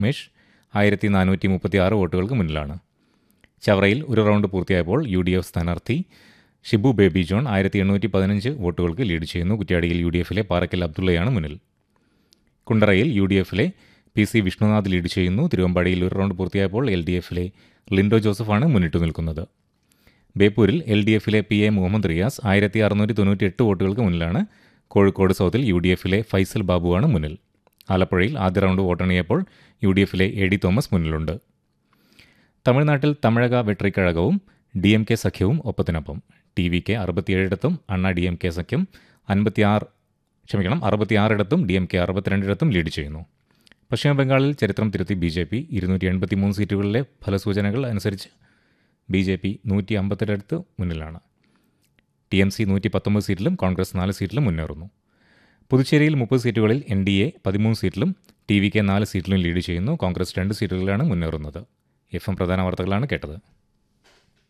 രമേശ് ആയിരത്തി നാനൂറ്റി മുപ്പത്തി ആറ് വോട്ടുകൾക്ക് മുന്നിലാണ് ചവറയിൽ ഒരു റൗണ്ട് പൂർത്തിയായപ്പോൾ യു ഡി എഫ് സ്ഥാനാർത്ഥി ഷിബു ബേബി ജോൺ ആയിരത്തി എണ്ണൂറ്റി പതിനഞ്ച് വോട്ടുകൾക്ക് ലീഡ് ചെയ്യുന്നു കുറ്റ്യാടിയിൽ യു ഡി എഫിലെ പാറക്കൽ അബ്ദുള്ളയാണ് മുന്നിൽ കുണ്ടറയിൽ യു ഡി എഫിലെ പി സി വിഷ്ണുനാഥ് ലീഡ് ചെയ്യുന്നു തിരുവമ്പാടിയിൽ ഒരു റൗണ്ട് പൂർത്തിയായപ്പോൾ എൽ ഡി എഫിലെ ലിൻഡോ ജോസഫാണ് മുന്നിട്ടു നിൽക്കുന്നത് ബേപ്പൂരിൽ എൽ ഡി എഫിലെ പി എ മുഹമ്മദ് റിയാസ് ആയിരത്തി അറുന്നൂറ്റി തൊണ്ണൂറ്റി എട്ട് വോട്ടുകൾക്ക് മുന്നിലാണ് കോഴിക്കോട് സൗത്തിൽ യു ഡി എഫിലെ ഫൈസൽ ബാബുവാണ് മുന്നിൽ ആലപ്പുഴയിൽ ആദ്യ റൗണ്ട് വോട്ടെണ്ണിയപ്പോൾ യു ഡി എഫിലെ എ ഡി തോമസ് മുന്നിലുണ്ട് തമിഴ്നാട്ടിൽ തമിഴക വെട്രിക്കഴകവും ഡി എം കെ സഖ്യവും ഒപ്പത്തിനൊപ്പം ടി വി കെ അറുപത്തിയേഴിടത്തും അണ്ണ ഡി എം കെ സഖ്യം അൻപത്തിയാറ് ക്ഷമിക്കണം അറുപത്തിയാറിടത്തും ഡി എം കെ അറുപത്തിരണ്ടിടത്തും ലീഡ് ചെയ്യുന്നു പശ്ചിമ ബംഗാളിൽ ചരിത്രം തിരുത്തി ബി ജെ പി ഇരുന്നൂറ്റി എൺപത്തി മൂന്ന് സീറ്റുകളിലെ ഫലസൂചനകൾ അനുസരിച്ച് ബി ജെ പി നൂറ്റി അമ്പത്തിരടുത്ത് മുന്നിലാണ് ടി എം സി നൂറ്റി പത്തൊമ്പത് സീറ്റിലും കോൺഗ്രസ് നാല് സീറ്റിലും മുന്നേറുന്നു പുതുച്ചേരിയിൽ മുപ്പത് സീറ്റുകളിൽ എൻ ഡി എ പതിമൂന്ന് സീറ്റിലും ടി വി കെ നാല് സീറ്റിലും ലീഡ് ചെയ്യുന്നു കോൺഗ്രസ് രണ്ട് സീറ്റുകളിലാണ് മുന്നേറുന്നത് എഫ് എം പ്രധാന വാർത്തകളാണ് കേട്ടത്